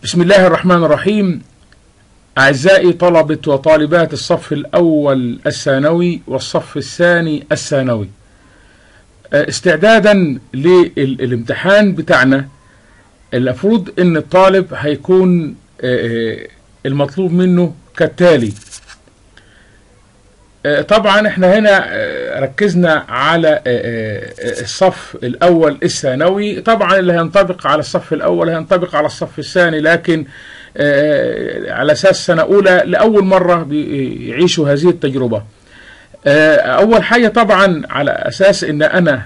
بسم الله الرحمن الرحيم أعزائي طلبة وطالبات الصف الأول الثانوي والصف الثاني الثانوي استعدادا للامتحان بتاعنا المفروض ان الطالب هيكون المطلوب منه كالتالي طبعا احنا هنا ركزنا على الصف الاول الثانوي طبعا اللي هينطبق على الصف الاول هينطبق على الصف الثاني لكن على اساس سنه اولى لاول مره بيعيشوا هذه التجربه اول حاجه طبعا على اساس ان انا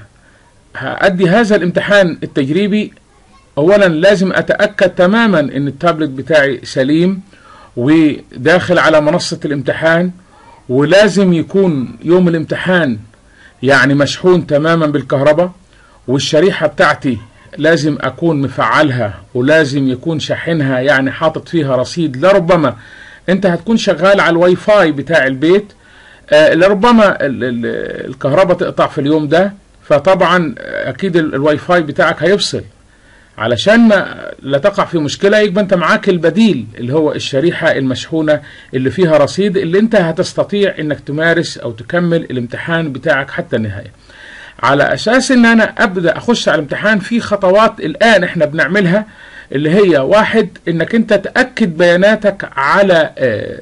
هادي هذا الامتحان التجريبي اولا لازم اتاكد تماما ان التابلت بتاعي سليم وداخل على منصه الامتحان ولازم يكون يوم الامتحان يعني مشحون تماما بالكهرباء والشريحة بتاعتي لازم أكون مفعلها ولازم يكون شاحنها يعني حاطط فيها رصيد لربما أنت هتكون شغال على الواي فاي بتاع البيت آه لربما الكهرباء تقطع في اليوم ده فطبعا أكيد الواي فاي بتاعك هيفصل علشان ما لا تقع في مشكلة يبقى انت معاك البديل اللي هو الشريحة المشحونة اللي فيها رصيد اللي انت هتستطيع انك تمارس او تكمل الامتحان بتاعك حتى النهاية على اساس ان انا ابدأ اخش على الامتحان في خطوات الان احنا بنعملها اللي هي واحد انك انت تأكد بياناتك على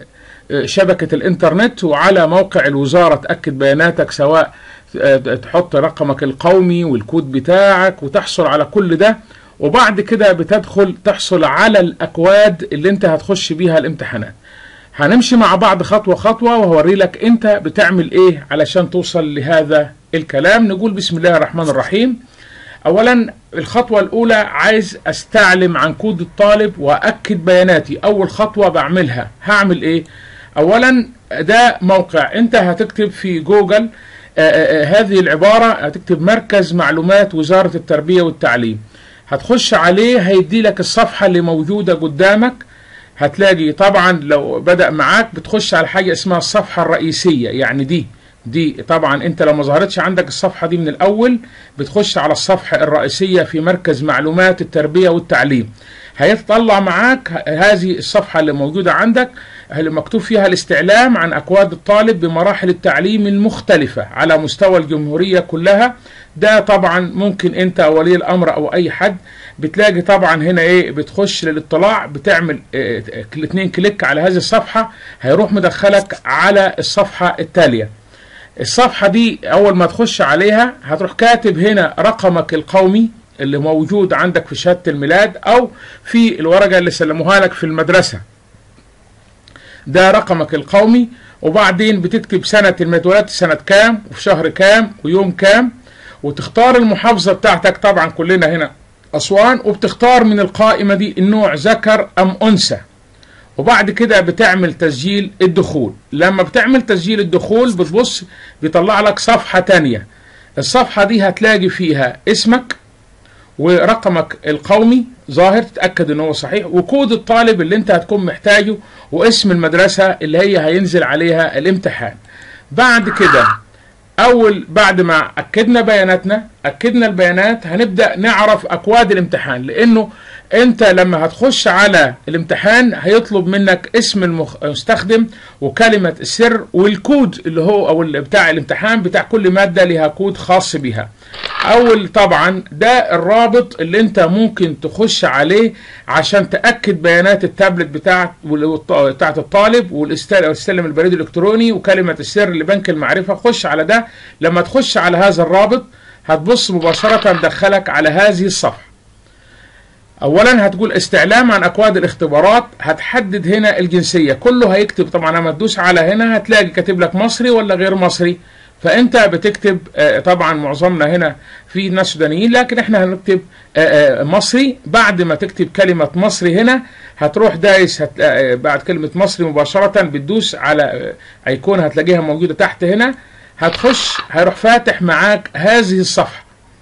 شبكة الانترنت وعلى موقع الوزارة تأكد بياناتك سواء تحط رقمك القومي والكود بتاعك وتحصل على كل ده وبعد كده بتدخل تحصل على الأكواد اللي انت هتخش بيها الامتحانات هنمشي مع بعض خطوة خطوة وهوري لك انت بتعمل ايه علشان توصل لهذا الكلام نقول بسم الله الرحمن الرحيم اولا الخطوة الاولى عايز استعلم عن كود الطالب واكد بياناتي اول خطوة بعملها هعمل ايه اولا ده موقع انت هتكتب في جوجل آآ آآ هذه العبارة هتكتب مركز معلومات وزارة التربية والتعليم هتخش عليه هيدي لك الصفحة اللي موجودة قدامك هتلاقي طبعا لو بدأ معاك بتخش على حاجة اسمها الصفحة الرئيسية يعني دي دي طبعا انت لو ما ظهرتش عندك الصفحة دي من الاول بتخش على الصفحة الرئيسية في مركز معلومات التربية والتعليم هيطلع معاك هذه الصفحة اللي موجودة عندك اللي مكتوب فيها الاستعلام عن أكواد الطالب بمراحل التعليم المختلفة على مستوى الجمهورية كلها ده طبعا ممكن انت او ولي الامر او اي حد بتلاقي طبعا هنا ايه بتخش للاطلاع بتعمل اه الاثنين كليك على هذه الصفحة هيروح مدخلك على الصفحة التالية الصفحة دي اول ما تخش عليها هتروح كاتب هنا رقمك القومي اللي موجود عندك في شهادة الميلاد او في الورقة اللي سلموها لك في المدرسة ده رقمك القومي وبعدين بتكتب سنة اتولدت سنة كام وفي شهر كام ويوم كام وتختار المحافظة بتاعتك طبعا كلنا هنا أسوان وبتختار من القائمة دي النوع ذكر أم أنثى وبعد كده بتعمل تسجيل الدخول لما بتعمل تسجيل الدخول بتبص بيطلع لك صفحة تانية الصفحة دي هتلاقي فيها اسمك ورقمك القومي ظاهر تتأكد ان هو صحيح وكود الطالب اللي انت هتكون محتاجه واسم المدرسة اللي هي هينزل عليها الامتحان بعد كده اول بعد ما اكدنا بياناتنا اكدنا البيانات هنبدا نعرف اكواد الامتحان لانه انت لما هتخش على الامتحان هيطلب منك اسم المستخدم وكلمه السر والكود اللي هو او اللي بتاع الامتحان بتاع كل ماده لها كود خاص بها اول طبعا ده الرابط اللي انت ممكن تخش عليه عشان تاكد بيانات التابلت بتاعت بتاعت الطالب والاستلم البريد الالكتروني وكلمه السر لبنك المعرفه خش على ده لما تخش على هذا الرابط هتبص مباشره دخلك على هذه الصفحه اولا هتقول استعلام عن اكواد الاختبارات هتحدد هنا الجنسيه كله هيكتب طبعا لما تدوس على هنا هتلاقي كاتب لك مصري ولا غير مصري فانت بتكتب طبعا معظمنا هنا في ناس سودانيين لكن احنا هنكتب مصري بعد ما تكتب كلمة مصري هنا هتروح دايس هت بعد كلمة مصري مباشرة بتدوس على ايقونة هتلاقيها موجودة تحت هنا هتخش هيروح فاتح معاك هذه الصفحة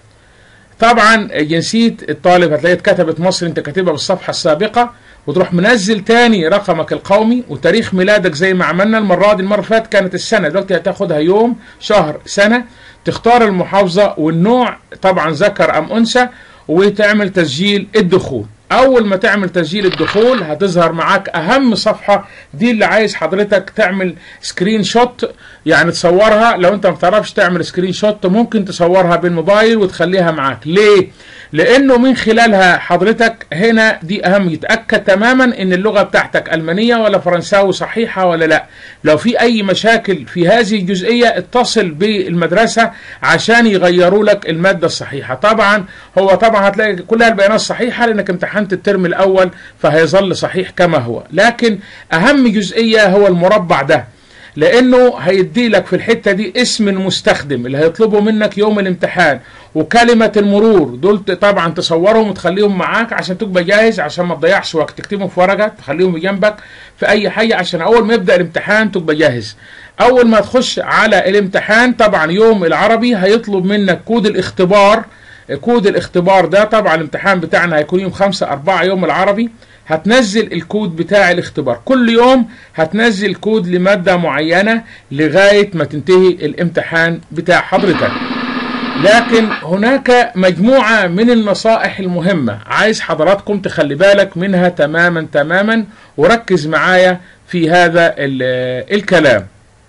طبعا جنسية الطالب هتلاقيها اتكتبت مصري انت كاتبها بالصفحة السابقة وتروح منزل تاني رقمك القومي وتاريخ ميلادك زي ما عملنا المرة دي المرة اللي فاتت كانت السنة دلوقتي هتاخدها يوم شهر سنة تختار المحافظة والنوع طبعا ذكر أم أنثى وتعمل تسجيل الدخول اول ما تعمل تسجيل الدخول هتظهر معاك اهم صفحه دي اللي عايز حضرتك تعمل سكرين شوت يعني تصورها لو انت ما بتعرفش تعمل سكرين شوت ممكن تصورها بالموبايل وتخليها معاك ليه لانه من خلالها حضرتك هنا دي اهم يتاكد تماما ان اللغه بتاعتك المانيه ولا فرنساوي صحيحه ولا لا لو في اي مشاكل في هذه الجزئيه اتصل بالمدرسه عشان يغيروا لك الماده الصحيحه طبعا هو طبعا هتلاقي كلها البيانات صحيحه لانك امتحنت الترم الاول فهيظل صحيح كما هو لكن اهم جزئيه هو المربع ده لانه هيدي لك في الحته دي اسم المستخدم اللي هيطلبه منك يوم الامتحان وكلمه المرور دول طبعا تصورهم وتخليهم معاك عشان تبقى جاهز عشان ما تضيعش وقت تكتبهم في ورقه تخليهم جنبك في اي حاجه عشان اول ما يبدا الامتحان تبقى جاهز اول ما تخش على الامتحان طبعا يوم العربي هيطلب منك كود الاختبار كود الاختبار ده طبعا الامتحان بتاعنا هيكون يوم 5 4 يوم العربي هتنزل الكود بتاع الاختبار كل يوم هتنزل كود لمادة معينة لغاية ما تنتهي الامتحان بتاع حضرتك لكن هناك مجموعة من النصائح المهمة عايز حضراتكم تخلي بالك منها تماما تماما وركز معايا في هذا الكلام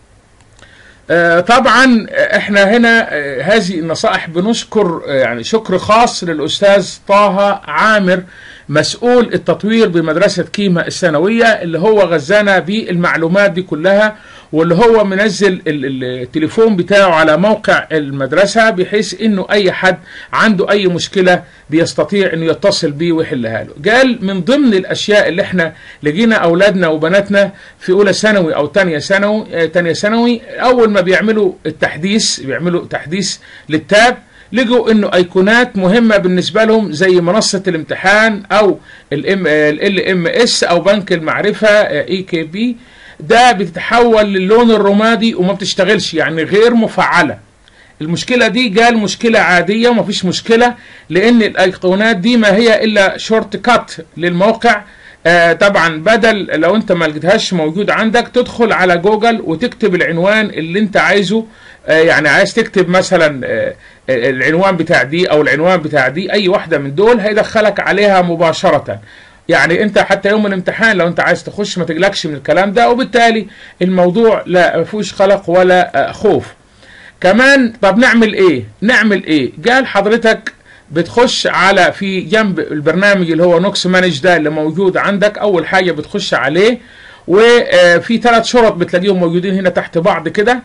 طبعا احنا هنا هذه النصائح بنشكر يعني شكر خاص للاستاذ طه عامر مسؤول التطوير بمدرسة كيما الثانوية اللي هو غزانا بالمعلومات دي كلها واللي هو منزل التليفون بتاعه على موقع المدرسة بحيث انه اي حد عنده اي مشكلة بيستطيع انه يتصل بيه ويحلها له قال من ضمن الاشياء اللي احنا لقينا اولادنا وبناتنا في اولى ثانوي او تانية ثانوي تانية ثانوي اول ما بيعملوا التحديث بيعملوا تحديث للتاب لقوا انه ايقونات مهمه بالنسبه لهم زي منصه الامتحان او ال ام اس او بنك المعرفه اي كي بي ده بتتحول للون الرمادي وما بتشتغلش يعني غير مفعله المشكلة دي قال مشكلة عادية وما فيش مشكلة لأن الأيقونات دي ما هي إلا شورت كات للموقع آه طبعا بدل لو أنت ما لقيتهاش موجود عندك تدخل على جوجل وتكتب العنوان اللي أنت عايزه آه يعني عايز تكتب مثلا آه العنوان بتاع دي أو العنوان بتاع دي أي واحدة من دول هيدخلك عليها مباشرة يعني انت حتى يوم الامتحان لو انت عايز تخش ما تقلقش من الكلام ده وبالتالي الموضوع لا فيهوش قلق ولا خوف كمان طب نعمل ايه نعمل ايه قال حضرتك بتخش على في جنب البرنامج اللي هو نوكس مانج ده اللي موجود عندك اول حاجه بتخش عليه وفي ثلاث شرط بتلاقيهم موجودين هنا تحت بعض كده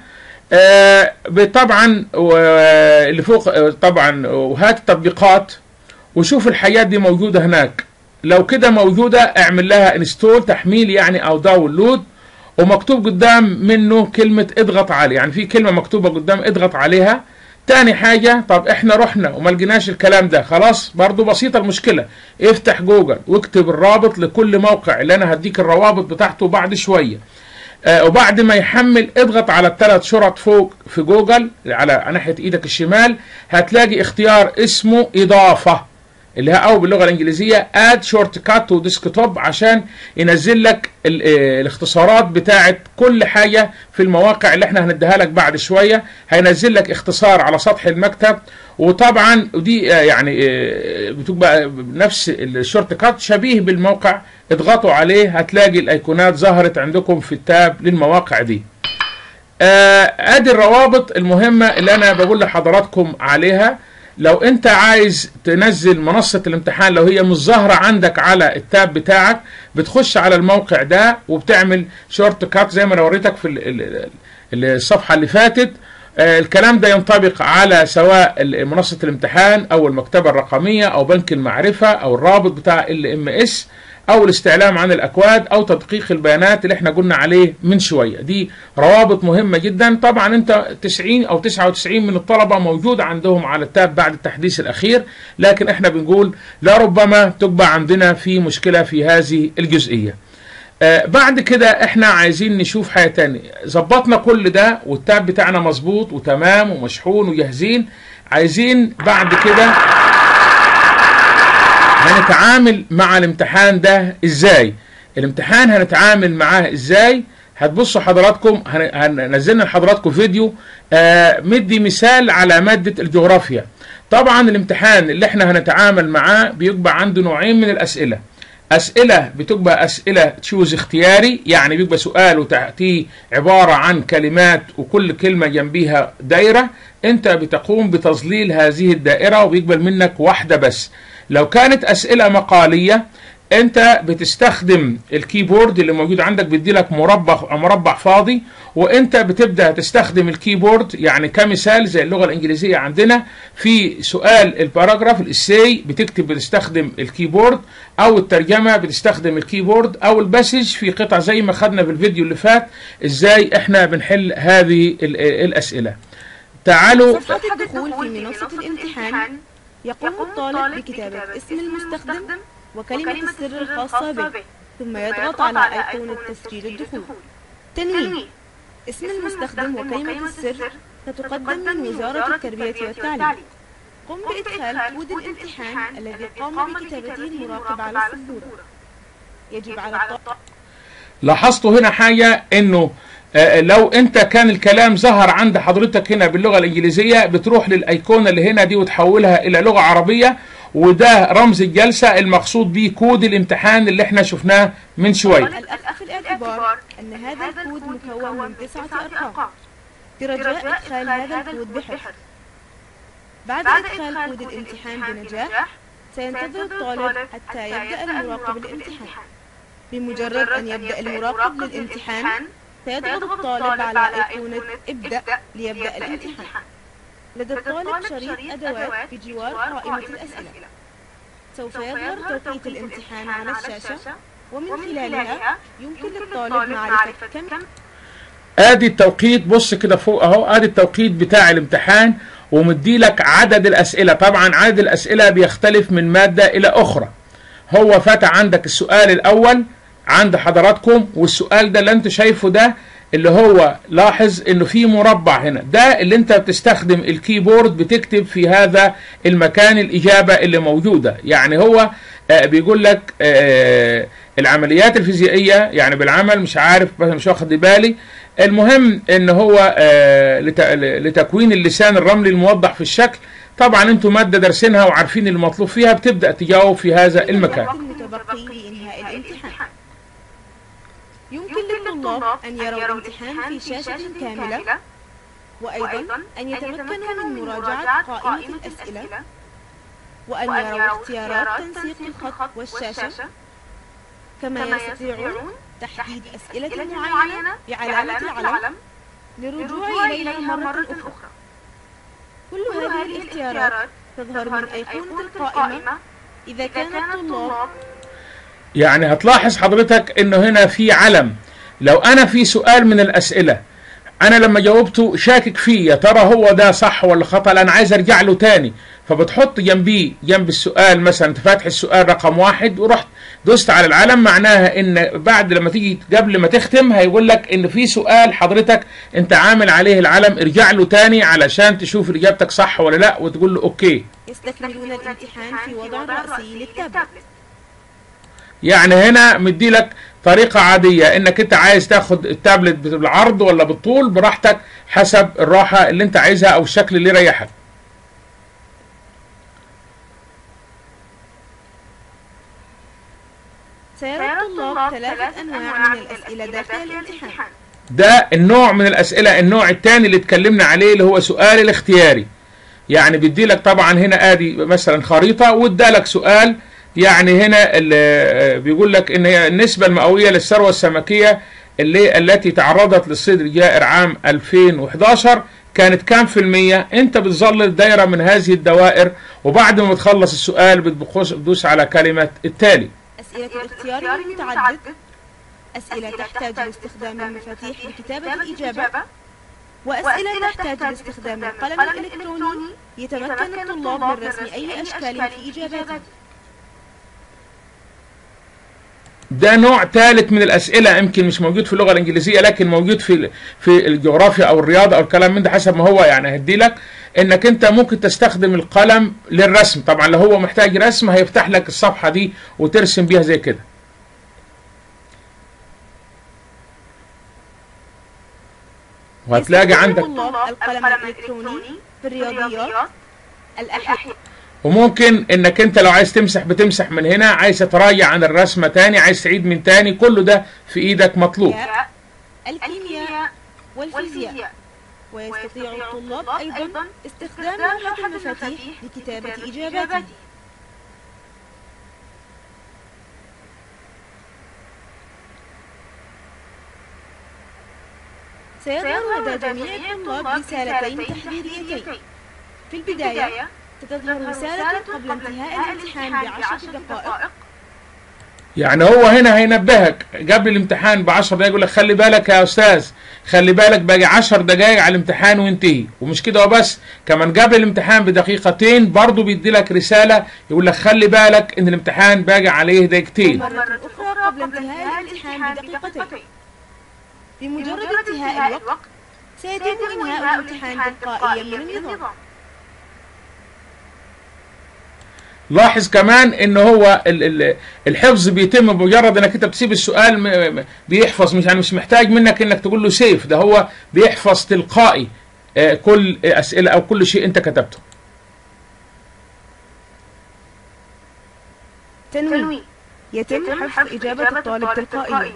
طبعا اللي فوق طبعا وهات التطبيقات وشوف الحاجات دي موجوده هناك لو كده موجوده اعمل لها انستول تحميل يعني او داونلود ومكتوب قدام منه كلمة اضغط عليه يعني في كلمة مكتوبة قدام اضغط عليها تاني حاجة طب احنا رحنا وما لقيناش الكلام ده خلاص برضو بسيطة المشكلة افتح جوجل واكتب الرابط لكل موقع اللي انا هديك الروابط بتاعته بعد شوية آه وبعد ما يحمل اضغط على الثلاث شرط فوق في جوجل على ناحية ايدك الشمال هتلاقي اختيار اسمه اضافة اللي هي او باللغه الانجليزيه اد شورت كات وديسكتوب عشان ينزل لك الاختصارات بتاعه كل حاجه في المواقع اللي احنا هنديها لك بعد شويه هينزل لك اختصار على سطح المكتب وطبعا ودي يعني بتبقى نفس الشورت كات شبيه بالموقع اضغطوا عليه هتلاقي الايقونات ظهرت عندكم في التاب للمواقع دي ادي الروابط المهمه اللي انا بقول لحضراتكم عليها لو انت عايز تنزل منصة الامتحان لو هي مش ظاهرة عندك على التاب بتاعك بتخش على الموقع ده وبتعمل شورت كات زي ما انا وريتك في الصفحة اللي فاتت الكلام ده ينطبق على سواء منصة الامتحان او المكتبة الرقمية او بنك المعرفة او الرابط بتاع ال ام اس او الاستعلام عن الاكواد او تدقيق البيانات اللي احنا قلنا عليه من شويه دي روابط مهمه جدا طبعا انت 90 او 99 من الطلبه موجود عندهم على التاب بعد التحديث الاخير لكن احنا بنقول لربما تبقى عندنا في مشكله في هذه الجزئيه آه بعد كده احنا عايزين نشوف حاجه تانية ظبطنا كل ده والتاب بتاعنا مظبوط وتمام ومشحون وجاهزين عايزين بعد كده هنتعامل مع الامتحان ده ازاي الامتحان هنتعامل معاه ازاي هتبصوا حضراتكم هن- هنزلنا لحضراتكم فيديو آه، مدي مثال على مادة الجغرافيا طبعا الامتحان اللي احنا هنتعامل معاه بيبقى عنده نوعين من الأسئلة أسئلة بتبقى أسئلة تشوز اختياري يعني بيبقى سؤال وتحتيه عبارة عن كلمات وكل كلمة جنبيها دايرة أنت بتقوم بتظليل هذه الدائرة وبيقبل منك واحدة بس لو كانت أسئلة مقالية انت بتستخدم الكيبورد اللي موجود عندك بيدي لك مربع مربع فاضي وانت بتبدا تستخدم الكيبورد يعني كمثال زي اللغه الانجليزيه عندنا في سؤال الباراجراف الاساي بتكتب بتستخدم الكيبورد او الترجمه بتستخدم الكيبورد او الباسج في قطع زي ما خدنا في الفيديو اللي فات ازاي احنا بنحل هذه ال- الاسئله تعالوا صفحة الدخول في منصة الامتحان يقوم الطالب بكتابة اسم المستخدم وكلمة السر الخاصة به ثم يضغط على أيقونة تسجيل الدخول تنويه اسم المستخدم وكلمة السر ستقدم من وزارة التربية والتعليم قم بإدخال كود الامتحان الذي قام بكتابته المراقب على السبورة يجب على الطالب لاحظتوا هنا حاجة انه آه، لو انت كان الكلام ظهر عند حضرتك هنا باللغة الانجليزية بتروح للايقونة اللي هنا دي وتحولها الى لغة عربية وده رمز الجلسة المقصود به كود الامتحان اللي احنا شفناه من شوية الأخذ في الاعتبار أن هذا الكود مكون من تسعة أرقام برجاء إدخال هذا الكود بحرص بعد إدخال كود الامتحان بنجاح سينتظر الطالب حتى يبدأ المراقب الامتحان بمجرد أن يبدأ المراقب للامتحان سيضغط الطالب على أيقونة ابدأ ليبدأ الامتحان لدى الطالب شريط أدوات بجوار قائمة الأسئلة سوف يظهر توقيت الامتحان على الشاشة ومن خلالها يمكن للطالب معرفة كم ادي التوقيت بص كده فوق اهو ادي التوقيت بتاع الامتحان ومدي لك عدد الاسئله طبعا عدد الاسئله بيختلف من ماده الى اخرى هو فتح عندك السؤال الاول عند حضراتكم والسؤال ده اللي انت شايفه ده اللي هو لاحظ انه في مربع هنا ده اللي انت بتستخدم الكيبورد بتكتب في هذا المكان الاجابه اللي موجوده يعني هو آه، بيقول لك آه، العمليات الفيزيائيه يعني بالعمل مش عارف بس مش واخد بالي المهم ان هو آه، لت- لتكوين اللسان الرملي الموضح في الشكل طبعا انتم ماده دارسينها وعارفين المطلوب فيها بتبدا تجاوب في هذا المكان الوقت المتبقي لإنهاء الامتحان يمكن للطلاب أن يروا الامتحان في شاشة كاملة وأيضا أن يتمكنوا من مراجعة قائمة الأسئلة وأن يروا اختيارات تنسيق الخط والشاشة كما يستطيعون تحديد أسئلة معينة بعلامة العلم للرجوع إليها مرة أخرى كل هذه الاختيارات تظهر من أيقونة القائمة إذا كان الطلاب يعني هتلاحظ حضرتك انه هنا في علم لو انا في سؤال من الاسئله انا لما جاوبته شاكك فيه يا ترى هو ده صح ولا خطا انا عايز ارجع له تاني فبتحط جنبيه جنب السؤال مثلا انت فاتح السؤال رقم واحد ورحت دوست على العلم معناها ان بعد لما تيجي قبل ما تختم هيقول لك ان في سؤال حضرتك انت عامل عليه العلم ارجع له تاني علشان تشوف اجابتك صح ولا لا وتقول له اوكي يستكملون الامتحان في وضع رأسي للتابلت يعني هنا مدي لك طريقة عادية انك انت عايز تاخد التابلت بالعرض ولا بالطول براحتك حسب الراحة اللي انت عايزها او الشكل اللي يريحك سيرى الطلاب ثلاثة أنواع من الأسئلة داخل الامتحان ده النوع من الاسئلة النوع الثاني اللي اتكلمنا عليه اللي هو سؤال الاختياري يعني بيدي لك طبعا هنا ادي مثلا خريطة وادالك سؤال يعني هنا ال- بيقول لك ان هي النسبة المئوية للثروة السمكية اللي التي تعرضت للصيد الجائر عام 2011 كانت كام في المية انت بتظلل دايرة من هذه الدوائر وبعد ما تخلص السؤال بتبخش- بتدوس على كلمة التالي أسئلة الاختيار المتعدد أسئلة تحتاج لاستخدام المفاتيح لكتابة الإجابة وأسئلة تحتاج لاستخدام القلم الإلكتروني يتمكن الطلاب من رسم أي أشكال في إجاباتهم ده نوع ثالث من الاسئله يمكن مش موجود في اللغه الانجليزيه لكن موجود في في الجغرافيا او الرياضه او الكلام من ده حسب ما هو يعني هدي لك انك انت ممكن تستخدم القلم للرسم طبعا لو هو محتاج رسم هيفتح لك الصفحه دي وترسم بيها زي كده وهتلاقي يستخدم عندك الطلاب القلم الإلكتروني في الرياضيات الأحياء وممكن انك انت لو عايز تمسح بتمسح من هنا عايز تتراجع عن الرسمة تاني عايز تعيد من تاني كله ده في ايدك مطلوب الكيمياء والفيزياء ويستطيع الطلاب أيضا استخدام لوحة المفاتيح لكتابة إجاباته سيظهر لدى جميع الطلاب رسالتين تحذيريتين في البداية ستظهر رسالة قبل انتهاء الامتحان بعشر دقائق يعني هو هنا هينبهك قبل الامتحان بعشر دقايق يقول لك خلي بالك يا استاذ خلي بالك باقي عشر دقايق على الامتحان وينتهي ومش كده وبس كمان قبل الامتحان بدقيقتين برضه بيدي لك رسالة يقول لك خلي بالك ان الامتحان باقي عليه دقيقتين مرة أخرى قبل انتهاء الامتحان بدقيقتين بمجرد انتهاء الوقت سيتم إنهاء الامتحان تلقائيا من النظام لاحظ كمان ان هو ال- ال- الحفظ بيتم بمجرد انك انت بتسيب السؤال م- م- بيحفظ مش يعني مش محتاج منك انك تقول له سيف ده هو بيحفظ تلقائي آه، كل اسئله او كل شيء انت كتبته تنوين يتم حفظ إجابة الطالب تلقائيا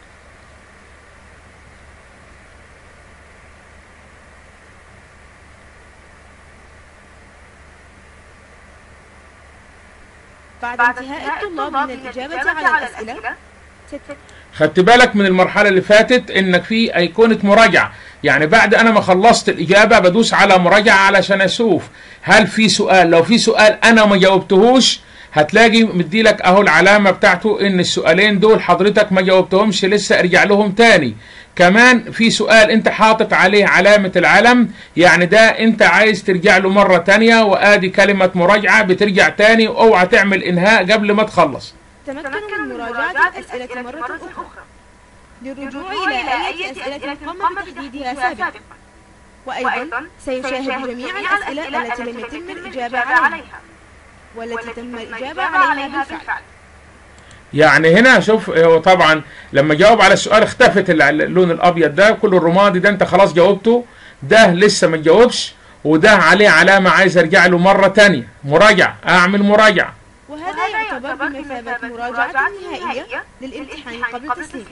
بعد انتهاء الطلاب من الإجابة على الأسئلة ست- خدت بالك من المرحله اللي فاتت انك في ايقونه مراجعه يعني بعد انا ما خلصت الاجابه بدوس على مراجعه علشان اشوف هل في سؤال لو في سؤال انا ما جاوبتهوش هتلاقي مديلك اهو العلامه بتاعته ان السؤالين دول حضرتك ما جاوبتهمش لسه ارجع لهم تاني كمان في سؤال انت حاطط عليه علامة العلم يعني ده انت عايز ترجع له مرة تانية وادي كلمة مراجعة بترجع تاني واوعى تعمل انهاء قبل ما تخلص تمكنوا من مراجعة الأسئلة مرة أخرى للرجوع إلى آية أسئلة قام بتحديدها سابقا وأيضا سيشاهد جميع الأسئلة التي لم يتم الإجابة عليها والتي تم الإجابة عليها بالفعل يعني هنا شوف هو طبعا لما جاوب على السؤال اختفت ال- اللون الابيض ده كل الرمادي ده انت خلاص جاوبته ده لسه ما جاوبش وده عليه علامة عايز ارجع له مرة تانية مراجعة اعمل مراجعة وهذا يعتبر بمثابة مراجعة نهائية للامتحان قبل التسليم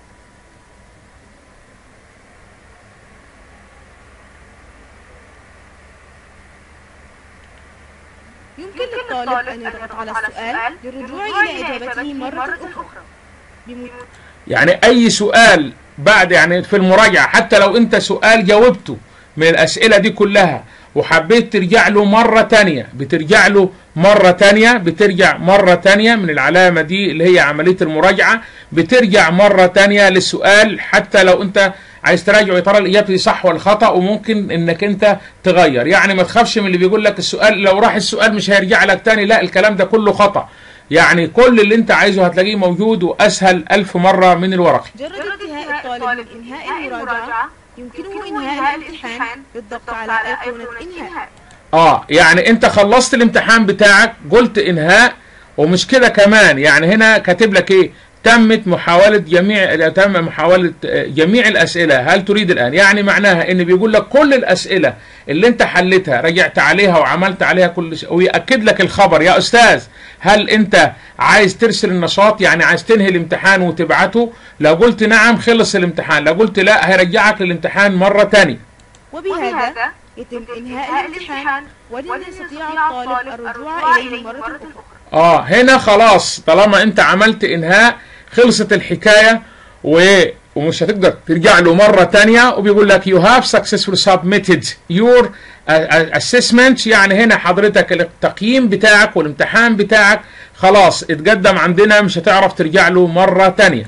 يمكن للطالب أن يضغط على السؤال للرجوع إلى إجابته مرة أخرى بم- يعني اي سؤال بعد يعني في المراجعة حتى لو انت سؤال جاوبته من الاسئلة دي كلها وحبيت ترجع له مرة تانية بترجع له مرة تانية بترجع مرة تانية من العلامة دي اللي هي عملية المراجعة بترجع مرة تانية للسؤال حتى لو انت عايز تراجع يا ترى الاجابه دي صح ولا خطا وممكن انك انت تغير يعني ما تخافش من اللي بيقول لك السؤال لو راح السؤال مش هيرجع لك تاني لا الكلام ده كله خطا يعني كل اللي انت عايزه هتلاقيه موجود واسهل ألف مرة من الورقي مجرد انتهاء الطالب من إنهاء المراجعة يمكنه إنهاء الامتحان بالضغط على أيقونة إنهاء اه يعني انت خلصت الامتحان بتاعك قلت انهاء ومش كده كمان يعني هنا كاتب لك ايه تمت محاولة جميع تم محاولة آه، جميع الأسئلة هل تريد الآن يعني معناها إن بيقول لك كل الأسئلة اللي أنت حلتها رجعت عليها وعملت عليها كل شيء ويأكد لك الخبر يا أستاذ هل أنت عايز ترسل النشاط يعني عايز تنهي الامتحان وتبعته لو قلت نعم خلص الامتحان لو قلت لا هيرجعك للامتحان مرة تانية وبهذا يتم إنهاء الامتحان ولن يستطيع الطالب الرجوع إليه مرة أخرى اه هنا خلاص طالما انت عملت انهاء خلصت الحكاية و ومش هتقدر ترجع له مرة تانية وبيقول لك you have successfully submitted your uh, assessment يعني هنا حضرتك التقييم بتاعك والامتحان بتاعك خلاص اتقدم عندنا مش هتعرف ترجع له مرة تانية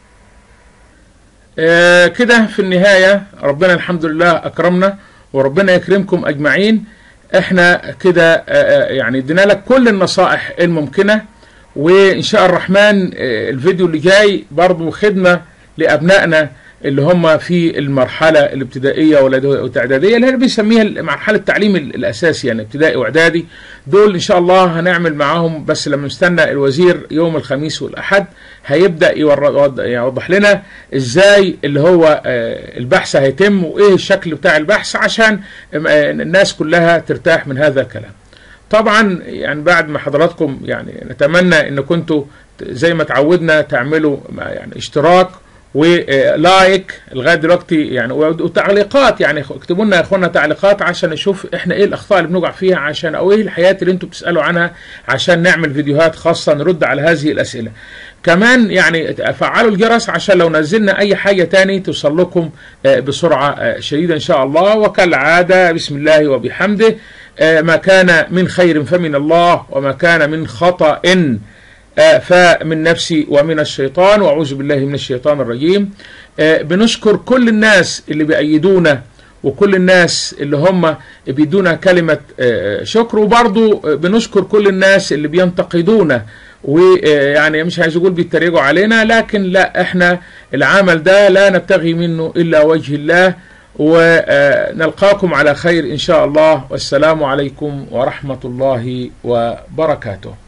آه كده في النهاية ربنا الحمد لله أكرمنا وربنا يكرمكم أجمعين احنا كده آه، آه، يعني ادينا لك كل النصائح الممكنة وإن شاء الرحمن آه، الفيديو اللي جاي برضو خدمة لأبنائنا اللي هم في المرحله الابتدائيه والاعداديه اللي بنسميها مرحله التعليم الاساسي يعني ابتدائي واعدادي دول ان شاء الله هنعمل معاهم بس لما نستنى الوزير يوم الخميس والاحد هيبدا يوضح لنا ازاي اللي هو البحث هيتم وايه الشكل بتاع البحث عشان الناس كلها ترتاح من هذا الكلام طبعا يعني بعد ما حضراتكم يعني نتمنى ان كنتوا زي ما تعودنا تعملوا يعني اشتراك ولايك لغايه دلوقتي يعني وتعليقات يعني اكتبوا لنا يا اخوانا تعليقات عشان نشوف احنا ايه الاخطاء اللي بنقع فيها عشان او ايه الحياه اللي انتم بتسالوا عنها عشان نعمل فيديوهات خاصه نرد على هذه الاسئله. كمان يعني فعلوا الجرس عشان لو نزلنا اي حاجه تاني توصل لكم بسرعه شديده ان شاء الله وكالعاده بسم الله وبحمده ما كان من خير فمن الله وما كان من خطأ فمن نفسي ومن الشيطان واعوذ بالله من الشيطان الرجيم بنشكر كل الناس اللي بيأيدونا وكل الناس اللي هم بيدونا كلمة شكر وبرضو بنشكر كل الناس اللي بينتقدونا ويعني مش عايز اقول بيتريقوا علينا لكن لا احنا العمل ده لا نبتغي منه الا وجه الله ونلقاكم على خير ان شاء الله والسلام عليكم ورحمة الله وبركاته